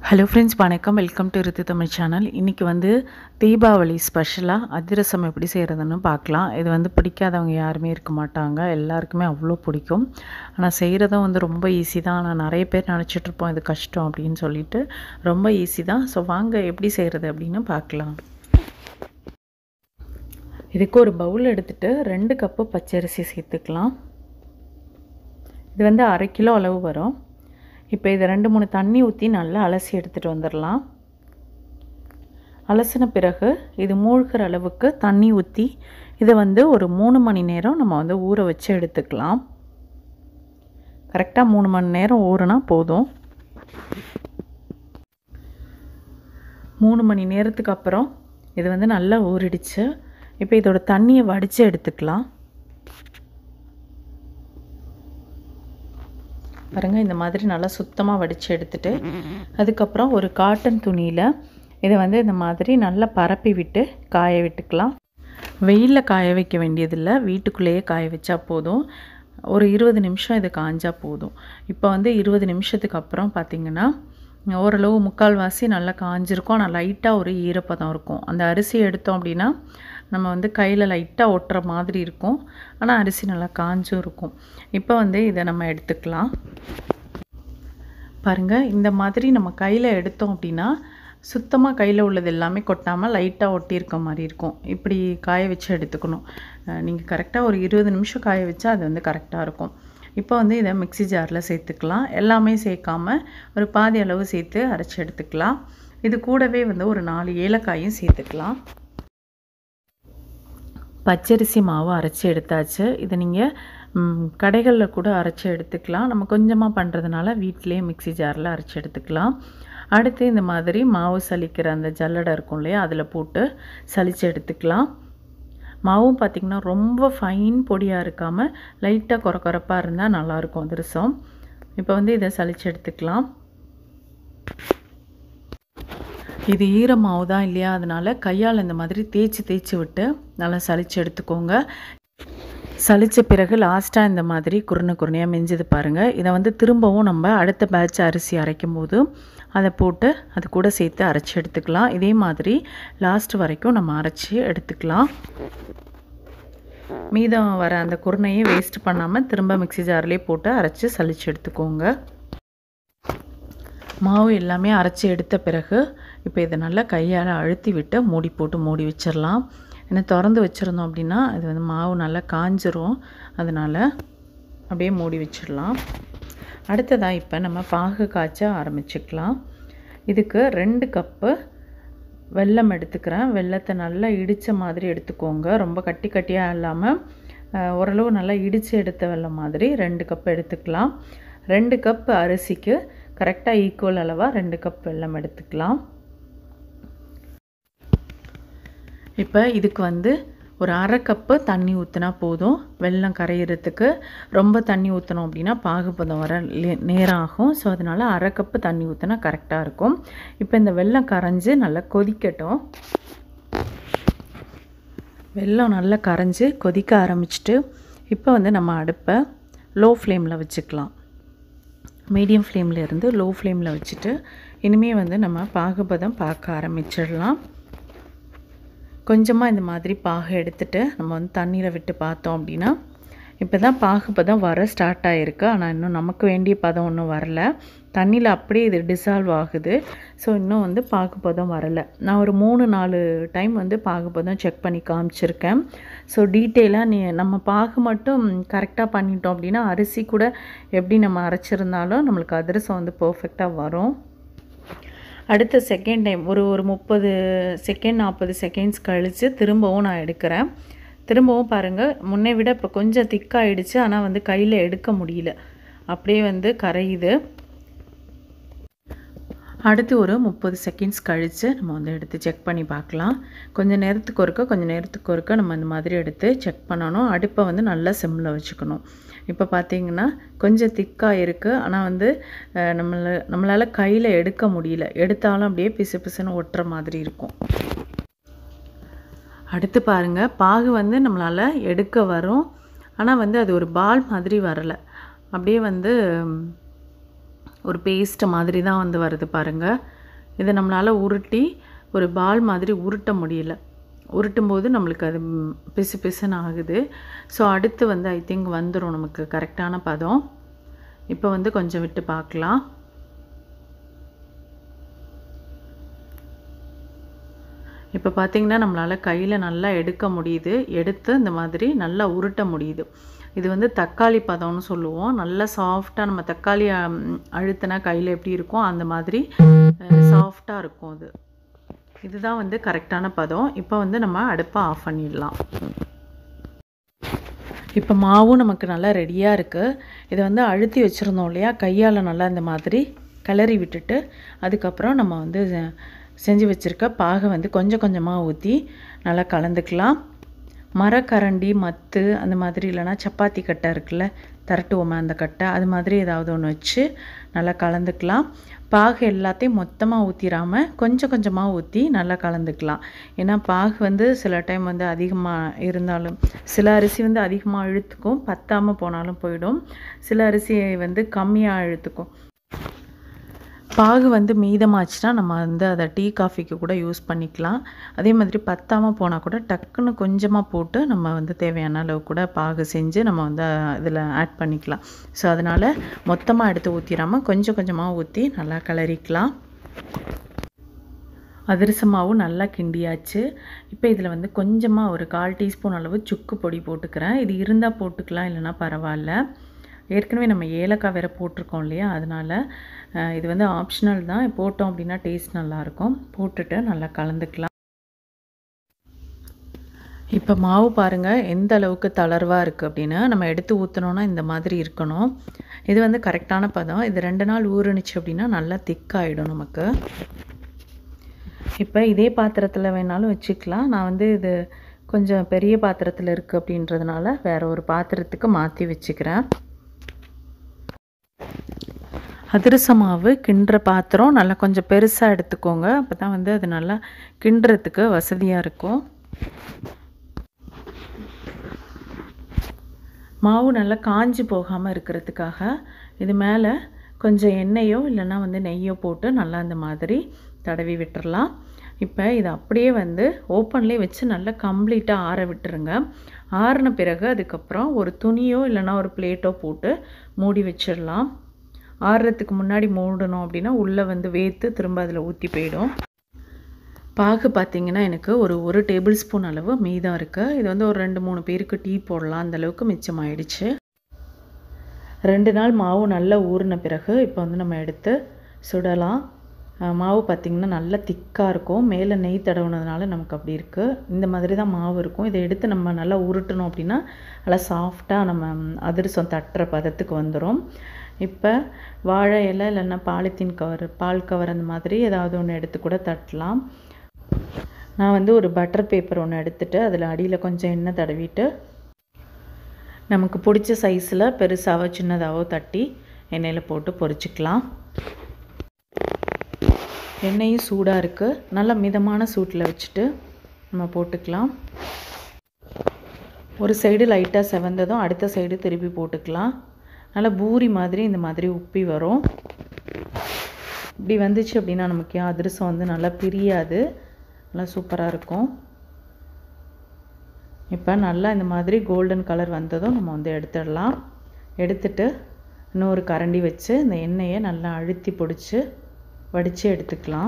hello friends வணக்கம் welcome to Rithu Tamil channel இன்றைக்கி வந்து தீபாவளி ஸ்பெஷலாக அதிரசம் எப்படி செய்கிறதுன்னு பார்க்கலாம் இது வந்து பிடிக்காதவங்க யாருமே இருக்க மாட்டாங்க எல்லாருக்குமே அவ்வளோ பிடிக்கும் ஆனால் செய்கிறதும் வந்து ரொம்ப ஈஸி தான் ஆனால் நிறைய பேர் நினச்சிட்ருப்போம் இது கஷ்டம் அப்படின்னு சொல்லிட்டு ரொம்ப ஈஸி தான் ஸோ வாங்க எப்படி செய்கிறது அப்படின்னு பார்க்கலாம் இதுக்கு ஒரு பவுல் எடுத்துகிட்டு ரெண்டு கப்பு பச்சரிசி சேர்த்துக்கலாம் இது வந்து அரை கிலோ அளவு வரும் இப்போ இதை ரெண்டு மூணு தண்ணி ஊற்றி நல்லா அலசி எடுத்துகிட்டு வந்துடலாம் அலசின பிறகு இது மூழ்கிற அளவுக்கு தண்ணி ஊற்றி இதை வந்து ஒரு மூணு மணி நேரம் நம்ம வந்து ஊற வச்சு எடுத்துக்கலாம் கரெக்டாக மூணு மணி நேரம் ஊறினா போதும் மூணு மணி நேரத்துக்கு அப்புறம் இது வந்து நல்லா ஊறிடுச்சு இப்போ இதோட தண்ணியை வடித்து எடுத்துக்கலாம் பாருங்கள் இந்த மாதிரி நல்லா சுத்தமாக வடித்து எடுத்துட்டு அதுக்கப்புறம் ஒரு காட்டன் துணியில் இதை வந்து இந்த மாதிரி நல்லா பரப்பி விட்டு காய விட்டுக்கலாம் வெயிலில் காய வைக்க வேண்டியதில்லை வீட்டுக்குள்ளேயே காய வச்சா போதும் ஒரு இருபது நிமிஷம் இது காஞ்சா போதும் இப்போ வந்து இருபது நிமிஷத்துக்கு அப்புறம் பார்த்திங்கன்னா ஓரளவு முக்கால்வாசி நல்லா காஞ்சிருக்கும் ஆனால் லைட்டாக ஒரு ஈரப்பதம் இருக்கும் அந்த அரிசி எடுத்தோம் அப்படின்னா நம்ம வந்து கையில் லைட்டாக ஒட்டுற மாதிரி இருக்கும் ஆனால் அரிசி நல்லா காஞ்சும் இருக்கும் இப்போ வந்து இதை நம்ம எடுத்துக்கலாம் பாருங்கள் இந்த மாதிரி நம்ம கையில் எடுத்தோம் அப்படின்னா சுத்தமாக கையில் உள்ளது எல்லாமே கொட்டாமல் லைட்டாக ஒட்டியிருக்க மாதிரி இருக்கும் இப்படி காய வச்சு எடுத்துக்கணும் நீங்கள் கரெக்டாக ஒரு இருபது நிமிஷம் காய வச்சா அது வந்து கரெக்டாக இருக்கும் இப்போ வந்து இதை மிக்சி ஜாரில் சேர்த்துக்கலாம் எல்லாமே சேர்க்காம ஒரு பாதி அளவு சேர்த்து அரைச்சி எடுத்துக்கலாம் இது கூடவே வந்து ஒரு நாலு ஏலக்காயும் சேர்த்துக்கலாம் பச்சரிசி மாவு அரைச்சி எடுத்தாச்சு இதை நீங்கள் கடைகளில் கூட அரைச்சி எடுத்துக்கலாம் நம்ம கொஞ்சமாக பண்ணுறதுனால வீட்டிலேயே மிக்சி ஜாரில் அரைச்சி எடுத்துக்கலாம் அடுத்து இந்த மாதிரி மாவு சலிக்கிற அந்த ஜல்லடை இருக்கும் இல்லையா அதில் போட்டு சலித்து எடுத்துக்கலாம் மாவும் பார்த்திங்கன்னா ரொம்ப ஃபைன் பொடியாக இருக்காமல் லைட்டாக குறை குறைப்பாக இருந்தால் நல்லாயிருக்கும் அதிரசம் இப்போ வந்து இதை சலித்து எடுத்துக்கலாம் இது ஈரமாவு தான் இல்லையா அதனால் கையால் இந்த மாதிரி தேய்ச்சி தேய்ச்சி விட்டு நல்லா சலித்து எடுத்துக்கோங்க சலித்த பிறகு லாஸ்ட்டாக இந்த மாதிரி குருணை குருணையாக மெஞ்சது பாருங்கள் இதை வந்து திரும்பவும் நம்ம அடுத்த பேட்ச் அரிசி அரைக்கும் போது அதை போட்டு அது கூட சேர்த்து அரைச்சி எடுத்துக்கலாம் இதே மாதிரி லாஸ்ட் வரைக்கும் நம்ம அரைச்சி எடுத்துக்கலாம் மீதம் வர அந்த குருணையை வேஸ்ட் பண்ணாமல் திரும்ப மிக்சி ஜார்லேயே போட்டு அரைச்சி சலிச்சு எடுத்துக்கோங்க மாவு எல்லாமே அரைச்சி எடுத்த பிறகு இப்போ இதை நல்லா கையால் அழுத்தி விட்டு மூடி போட்டு மூடி வச்சிடலாம் ஏன்னா திறந்து வச்சுருந்தோம் அப்படின்னா அது வந்து மாவு நல்லா காஞ்சிரும் அதனால் அப்படியே மூடி வச்சிடலாம் அடுத்ததாக இப்போ நம்ம பாகு காய்ச்ச ஆரம்பிச்சுக்கலாம் இதுக்கு ரெண்டு கப்பு வெல்லம் எடுத்துக்கிறேன் வெள்ளத்தை நல்லா இடித்த மாதிரி எடுத்துக்கோங்க ரொம்ப கட்டி கட்டியாக இல்லாமல் ஓரளவு நல்லா இடித்து எடுத்த வெல்லம் மாதிரி ரெண்டு கப் எடுத்துக்கலாம் ரெண்டு கப் அரிசிக்கு கரெக்டாக ஈக்குவல் அளவாக ரெண்டு கப் வெல்லம் எடுத்துக்கலாம் இப்போ இதுக்கு வந்து ஒரு அரை கப்பு தண்ணி ஊற்றினா போதும் வெல்லம் கரையிறதுக்கு ரொம்ப தண்ணி ஊற்றினோம் அப்படின்னா பாகுபதம் வர நேரம் ஆகும் ஸோ அதனால் அரை கப்பு தண்ணி ஊற்றினா கரெக்டாக இருக்கும் இப்போ இந்த வெல்லம் கரைஞ்சி நல்லா கொதிக்கட்டும் வெல்லம் நல்லா கரைஞ்சி கொதிக்க ஆரம்பிச்சிட்டு இப்போ வந்து நம்ம அடுப்பை லோ ஃப்ளேமில் வச்சுக்கலாம் மீடியம் ஃப்ளேமில் இருந்து லோ ஃப்ளேமில் வச்சுட்டு இனிமேல் வந்து நம்ம பாகுபதம் பார்க்க ஆரம்பிச்சிடலாம் கொஞ்சமாக இந்த மாதிரி பாகு எடுத்துகிட்டு நம்ம வந்து தண்ணீரை விட்டு பார்த்தோம் அப்படின்னா இப்போ தான் பாகுபதம் வர ஸ்டார்ட் ஆகிருக்கு ஆனால் இன்னும் நமக்கு வேண்டிய பதம் ஒன்றும் வரல தண்ணியில் அப்படியே இது டிசால்வ் ஆகுது ஸோ இன்னும் வந்து பாகுபதம் வரலை நான் ஒரு மூணு நாலு டைம் வந்து பாகுபதம் செக் பண்ணி காமிச்சிருக்கேன் ஸோ டீட்டெயிலாக நீ நம்ம பாகு மட்டும் கரெக்டாக பண்ணிட்டோம் அப்படின்னா அரிசி கூட எப்படி நம்ம அரைச்சிருந்தாலும் நம்மளுக்கு அதிரசம் வந்து பர்ஃபெக்டாக வரும் அடுத்த செகண்ட் டைம் ஒரு ஒரு முப்பது செகண்ட் நாற்பது செகண்ட்ஸ் கழித்து திரும்பவும் நான் எடுக்கிறேன் திரும்பவும் பாருங்கள் முன்னே விட இப்போ கொஞ்சம் திக்காயிடுச்சு ஆனால் வந்து கையில் எடுக்க முடியல அப்படியே வந்து கரையுது அடுத்து ஒரு முப்பது செகண்ட்ஸ் கழித்து நம்ம வந்து எடுத்து செக் பண்ணி பார்க்கலாம் கொஞ்சம் நேரத்துக்கு ஒருக்க கொஞ்சம் நேரத்துக்கு ஒருக்க நம்ம இந்த மாதிரி எடுத்து செக் பண்ணணும் அடுப்பை வந்து நல்லா சிம்மில் வச்சுக்கணும் இப்போ பார்த்தீங்கன்னா கொஞ்சம் திக்காக இருக்குது ஆனால் வந்து நம்மளை நம்மளால் கையில் எடுக்க முடியல எடுத்தாலும் அப்படியே பிசு பிசுன்னு ஒட்டுற மாதிரி இருக்கும் அடுத்து பாருங்கள் பாகு வந்து நம்மளால் எடுக்க வரும் ஆனால் வந்து அது ஒரு பால் மாதிரி வரலை அப்படியே வந்து ஒரு பேஸ்ட் மாதிரி தான் வந்து வருது பாருங்கள் இதை நம்மளால் உருட்டி ஒரு பால் மாதிரி உருட்ட முடியல உருட்டும் போது நம்மளுக்கு அது ம், பிசு பிசுன்னு ஆகுது ஸோ அடுத்து வந்து ஐ திங்க் வந்துடும் நமக்கு கரெக்டான பதம் இப்போ வந்து கொஞ்சம் விட்டு பார்க்கலாம் இப்போ பார்த்தீங்கன்னா நம்மளால் கையில் நல்லா எடுக்க முடியுது எடுத்து இந்த மாதிரி நல்லா உருட்ட முடியுது இது வந்து தக்காளி பதம்னு சொல்லுவோம் நல்லா சாஃப்டாக நம்ம தக்காளி அம், அழுத்தினா கையில் எப்படி இருக்கும் அந்த மாதிரி சாஃப்டாக இருக்கும் அது இதுதான் வந்து கரெக்டான பதம் இப்போ வந்து நம்ம அடுப்பை ஆஃப் பண்ணிடலாம் இப்போ மாவும் நமக்கு நல்லா ரெடியாக இருக்குது இதை வந்து அழுத்தி வச்சுருந்தோம் இல்லையா கையால் நல்லா இந்த மாதிரி கிளறி விட்டுட்டு அதுக்கப்புறம் நம்ம வந்து செ- செஞ்சு வச்சுருக்க பாகை வந்து கொஞ்சம் கொஞ்சமாக ஊற்றி நல்லா கலந்துக்கலாம் மரக்கரண்டி மத்து அந்த மாதிரி இல்லைன்னா சப்பாத்தி கட்டை இருக்குல்ல திரட்டுவோமே அந்த கட்டை அது மாதிரி ஏதாவது ஒன்று வச்சு நல்லா கலந்துக்கலாம் பாகு எல்லாத்தையும் மொத்தமாக ஊற்றிடாமல் கொஞ்சம் கொஞ்சமாக ஊற்றி நல்லா கலந்துக்கலாம் ஏன்னா பாகு வந்து சில டைம் வந்து அதிகமாக இருந்தாலும் சில அரிசி வந்து அதிகமாக இழுத்துக்கும் பத்தாமல் போனாலும் போயிடும் சில அரிசி வந்து கம்மியாக இழுத்துக்கும் பாகு வந்து மீதமாச்சுன்னா நம்ம வந்து அதை டீ காஃபிக்கு கூட யூஸ் பண்ணிக்கலாம் அதே மாதிரி பத்தாமல் போனால் கூட டக்குன்னு கொஞ்சமாக போட்டு நம்ம வந்து தேவையான அளவு கூட பாகு செஞ்சு நம்ம வந்து இதில் ஆட் பண்ணிக்கலாம் ஸோ அதனால் மொத்தமாக எடுத்து ஊற்றிடாமல் கொஞ்சம் கொஞ்சமாக ஊற்றி நல்லா கிளறிக்கலாம் அதிரசமாவும் நல்லா கிண்டியாச்சு இப்போ இதில் வந்து கொஞ்சமாக ஒரு கால் டீஸ்பூன் அளவு சுக்கு பொடி போட்டுக்கிறேன் இது இருந்தால் போட்டுக்கலாம் இல்லைன்னா பரவாயில்ல ஏற்கனவே நம்ம ஏலக்காய் வேறு போட்டிருக்கோம் இல்லையா அதனால் அஹ், இது வந்து ஆப்ஷனல் தான் போட்டோம் அப்படின்னா டேஸ்ட் நல்லாயிருக்கும் போட்டுட்டு நல்லா கலந்துக்கலாம் இப்போ மாவு பாருங்கள் எந்த அளவுக்கு தளர்வாக இருக்குது அப்படின்னு நம்ம எடுத்து ஊற்றினோன்னா இந்த மாதிரி இருக்கணும் இது வந்து கரெக்டான பதம் இது ரெண்டு நாள் ஊறுனுச்சு அப்படின்னா நல்லா திக்காயிடும் நமக்கு இப்போ இதே பாத்திரத்தில் வேணாலும் வச்சுக்கலாம் நான் வந்து இது கொஞ்சம் பெரிய பாத்திரத்தில் இருக்குது அப்படின்றதுனால வேறு ஒரு பாத்திரத்துக்கு மாற்றி வச்சுக்கிறேன் அதிரச மாவு கிண்டுற பாத்திரம் நல்லா கொஞ்சம் பெருசாக எடுத்துக்கோங்க அப்போ தான் வந்து அது நல்லா கிண்டுறதுக்கு வசதியாக இருக்கும் மாவு நல்லா காஞ்சி போகாமல் இருக்கிறதுக்காக இது மேலே கொஞ்சம் எண்ணெயோ இல்லைன்னா வந்து நெய்யோ போட்டு நல்லா இந்த மாதிரி தடவி விட்டுறலாம் இப்போ இதை அப்படியே வந்து ஓப்பன்லேயே வச்சு நல்லா கம்ப்ளீட்டாக ஆற விட்டுருங்க ஆறின பிறகு அதுக்கப்புறம் ஒரு துணியோ இல்லைன்னா ஒரு பிளேட்டோ போட்டு மூடி வச்சிடலாம் ஆறுறதுக்கு முன்னாடி மூடணும் அப்படின்னா உள்ளே வந்து வேர்த்து திரும்ப அதில் ஊற்றி போயிடும் பாகு பார்த்தீங்கன்னா எனக்கு ஒரு ஒரு டேபிள் ஸ்பூன் அளவு மீதம் இருக்குது இது வந்து ஒரு ரெண்டு மூணு பேருக்கு டீ போடலாம் அந்த அளவுக்கு மிச்சமாயிடுச்சு ரெண்டு நாள் மாவு நல்லா ஊறின பிறகு இப்போ வந்து நம்ம எடுத்து சுடலாம் அஹ் மாவு பார்த்திங்கன்னா நல்லா திக்காக இருக்கும் மேலே நெய் தடவுனதுனால நமக்கு அப்படி இருக்குது இந்த மாதிரி தான் மாவு இருக்கும் இதை எடுத்து நம்ம நல்லா உருட்டணும் அப்படின்னா நல்லா சாஃப்டாக நம்ம ம், அதிரசம் தட்டுற பதத்துக்கு வந்துடும் இப்போ வாழை இலை இல்லைன்னா பாலித்தீன் கவர் பால் கவர் அந்த மாதிரி ஏதாவது ஒன்று எடுத்து கூட தட்டலாம் நான் வந்து ஒரு பட்டர் பேப்பர் ஒன்று எடுத்துட்டு அதில் அடியில் கொஞ்சம் எண்ணெய் தடவிட்டு நமக்கு பிடிச்ச சைஸில் பெருசாவோ சின்னதாவோ தட்டி எண்ணெயில் போட்டு பொரிச்சுக்கலாம் எண்ணெயும் சூடாக இருக்குது நல்ல மிதமான சூட்டில் வச்சுட்டு நம்ம போட்டுக்கலாம் ஒரு சைடு லைட்டாக செவந்ததும் அடுத்த சைடு திருப்பி போட்டுக்கலாம் நல்லா பூரி மாதிரி இந்த மாதிரி உப்பி வரும் இப்படி வந்துச்சு அப்படின்னா நமக்கு அதிரசம் வந்து நல்லா பிரியாது நல்லா சூப்பராக இருக்கும் இப்போ நல்லா இந்த மாதிரி கோல்டன் கலர் வந்ததும் நம்ம வந்து எடுத்துடலாம் எடுத்துட்டு இன்னொரு கரண்டி வச்சு இந்த எண்ணெயை நல்லா அழுத்தி பிடிச்சி வடித்து எடுத்துக்கலாம்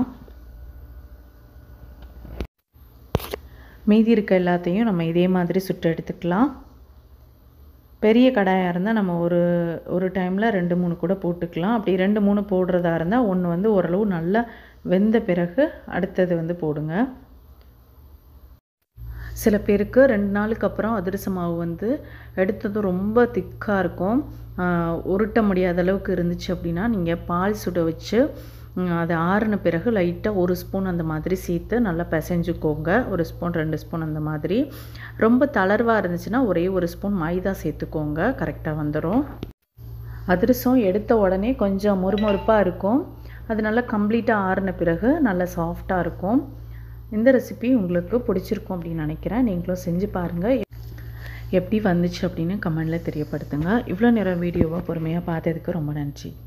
மீதி இருக்க எல்லாத்தையும் நம்ம இதே மாதிரி சுட்டு எடுத்துக்கலாம் பெரிய கடாயாக இருந்தால் நம்ம ஒரு ஒரு டைமில் ரெண்டு மூணு கூட போட்டுக்கலாம் அப்படி ரெண்டு மூணு போடுறதா இருந்தால் ஒன்று வந்து ஓரளவு நல்லா வெந்த பிறகு அடுத்தது வந்து போடுங்க சில பேருக்கு ரெண்டு நாளுக்கு அப்புறம் அதிரச மாவு வந்து எடுத்ததும் ரொம்ப திக்காக இருக்கும் ஆஹ் உருட்ட முடியாத அளவுக்கு இருந்துச்சு அப்படின்னா நீங்கள் பால் சுட வச்சு ம், அது ஆறின பிறகு லைட்டாக ஒரு ஸ்பூன் அந்த மாதிரி சேர்த்து நல்லா பிசைஞ்சுக்கோங்க ஒரு ஸ்பூன் ரெண்டு ஸ்பூன் அந்த மாதிரி ரொம்ப தளர்வாக இருந்துச்சுன்னா ஒரே ஒரு ஸ்பூன் மைதா சேர்த்துக்கோங்க கரெக்டாக வந்துடும் அதிரசம் எடுத்த உடனே கொஞ்சம் மொறுமொறுப்பாக இருக்கும் அது நல்லா கம்ப்ளீட்டாக ஆறின பிறகு நல்லா சாஃப்டாக இருக்கும் இந்த ரெசிபி உங்களுக்கு பிடிச்சிருக்கும் அப்படின்னு நினைக்கிறேன் நீங்களும் செஞ்சு பாருங்கள் எப்படி வந்துச்சு அப்படின்னு கமெண்டில் தெரியப்படுத்துங்க இவ்வளோ நேரம் வீடியோவை பொறுமையாக பார்த்ததுக்கு ரொம்ப நன்றி